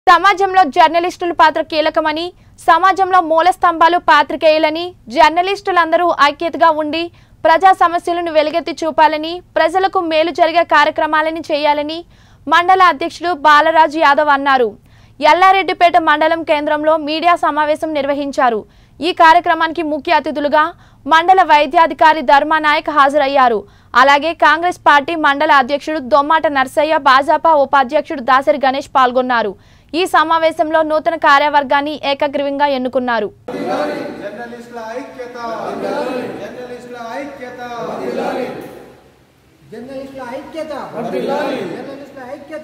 సమాజంలో జర్నలిస్టుల పాత్ర కీలకమని సమాజంలో మూల స్తంభాలు పాత్రికేయులని జర్నలిస్టులందరూ ఐక్యతగా ఉండి ప్రజా సమస్యలను వెలుగెత్తి చూపాలని ప్రజలకు మేలు జరిగే కార్యక్రమాలని చేయాలని మండల అధ్యక్షుడు బాలరాజు యాదవ్ అన్నారు ఎల్లారెడ్డిపేట మండలం కేంద్రంలో మీడియా సమావేశం నిర్వహించారు ఈ కార్యక్రమానికి ముఖ్య అతిథులుగా మండల వైద్యాధికారి ధర్మానాయక్ హాజరయ్యారు అలాగే కాంగ్రెస్ పార్టీ మండల అధ్యక్షుడు దొమ్మాట నర్సయ్య భాజపా ఉపాధ్యక్షుడు దాసరి గణేష్ పాల్గొన్నారు ఈ సమావేశంలో నూతన కార్యవర్గాన్ని ఏకగ్రీవంగా ఎన్నుకున్నారు జర్నలిస్టుల ఐక్యత జర్నలిస్టుల ఐక్యత జర్నలిస్టుల ఐక్యత జర్నలిస్టుల ఐక్యత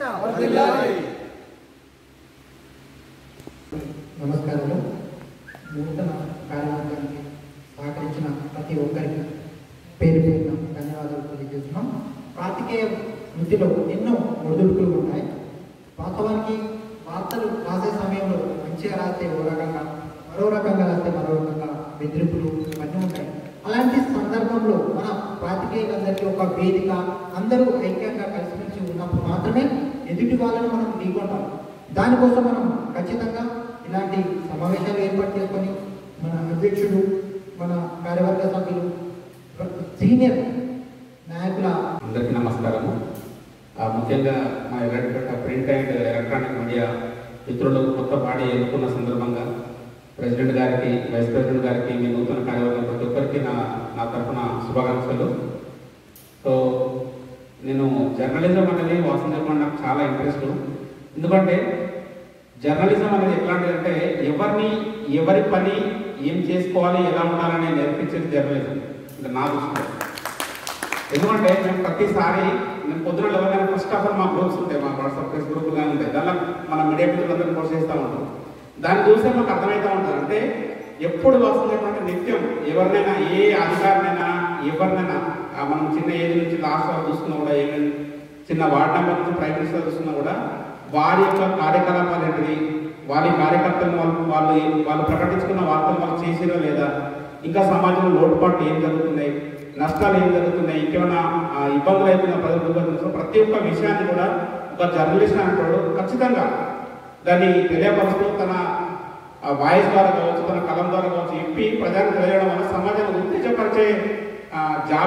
నమస్కారాలు నూతన కార్యవర్గానికి సహకరించిన ప్రతి ఒక్కరికి పేరు పేరున ధన్యవాదాలు తెలియజేస్తున్నాం పాతికేయ వృత్తిలో ఎన్నో ఒడిదుడుకులు ఉన్నాయి వాస్తవానికి వార్తలు రాసే సమయంలో మంచిగా రాస్తే ఓ రకంగా మరో రకంగా రాస్తే మరో రకంగా బెదిరింపులు ఇవన్నీ ఉంటాయి అలాంటి సందర్భంలో మన పాతికేయులందరికీ ఒక వేదిక అందరూ ఐక్యంగా కలిసిమెలిసి ఉన్నప్పుడు మాత్రమే ఎదుటి వాళ్ళను మనం ఢీకొంటాం దానికోసం మనం ఖచ్చితంగా ఇలాంటి సమావేశాలు ఏర్పాటు చేసుకొని మన అధ్యక్షుడు మన కార్యవర్గ సభ్యులు సీనియర్ నాయకుల అందరికీ నమస్కారము ఆ, ముఖ్యంగా మా ఎర్రగడ్డ ప్రింట్ అండ్ ఎలక్ట్రానిక్ మీడియా మిత్రులు కొత్త బాడీ ఎన్నుకున్న సందర్భంగా ప్రెసిడెంట్ గారికి వైస్ ప్రెసిడెంట్ గారికి మీ నూతన కార్యవర్గం ప్రతి ఒక్కరికి నా నా తరఫున శుభాకాంక్షలు సో నేను జర్నలిజం అనేది వాసన చెప్పడం నాకు చాలా ఇంట్రెస్ట్ ఎందుకంటే జర్నలిజం అనేది ఎట్లాంటిది అంటే ఎవరిని ఎవరి పని ఏం చేసుకోవాలి ఎలా ఉండాలని నేర్పించేది జర్నలిజం అంటే నా దృష్టిలో ఎందుకంటే మేము ప్రతిసారి నేను పొద్దున లేవగానే ఫస్ట్ ఆఫ్ ఆల్ మా గ్రూప్స్ ఉంటాయి మా వాట్సాప్ ఫేస్ గ్రూప్ కానీ ఉంటాయి దానిలో మన మీడియా మిత్రులందరూ పోస్ట్ చేస్తూ ఉంటాం దాన్ని చూస్తే మాకు అర్థమవుతూ ఉంటుంది అంటే ఎప్పుడు వస్తుంది అంటే నిత్యం ఎవరినైనా ఏ అధికారినైనా ఎవరినైనా ఆ మనం చిన్న ఏజ్ నుంచి లాస్ట్ వరకు చూసుకున్నా కూడా ఏమైనా చిన్న వార్డ్ నెంబర్ నుంచి ప్రైమ్ మినిస్టర్ చూసుకున్నా కూడా వారి యొక్క కార్యకలాపాలు ఏంటిది వారి కార్యకర్తలు వాళ్ళు వాళ్ళు ఏం- వాళ్ళు ప్రకటించుకున్న వార్తలు వాళ్ళు చేసిరో లేదా ఇంకా సమాజంలో లోటుపాట్లు ఏం జరుగుతున్నాయి నష్టాలు ఏం జరుగుతున్నాయి ఇంకేమైనా ఆ, ఇబ్బందులు అవుతున్న ప్రజలు గురించి ప్రతి ఒక్క విషయాన్ని కూడా ఒక జర్నలిస్ట్ అంటాడు ఖచ్చితంగా దాన్ని తెలియపరుస్తూ తన వాయిస్ ద్వారా కావచ్చు తన కలం ద్వారా కావచ్చు ఇప్పి ప్రజలకు తెలియడం వల్ల సమాజాన్ని ఉత్తేజపరిచే ఆ, జాబ్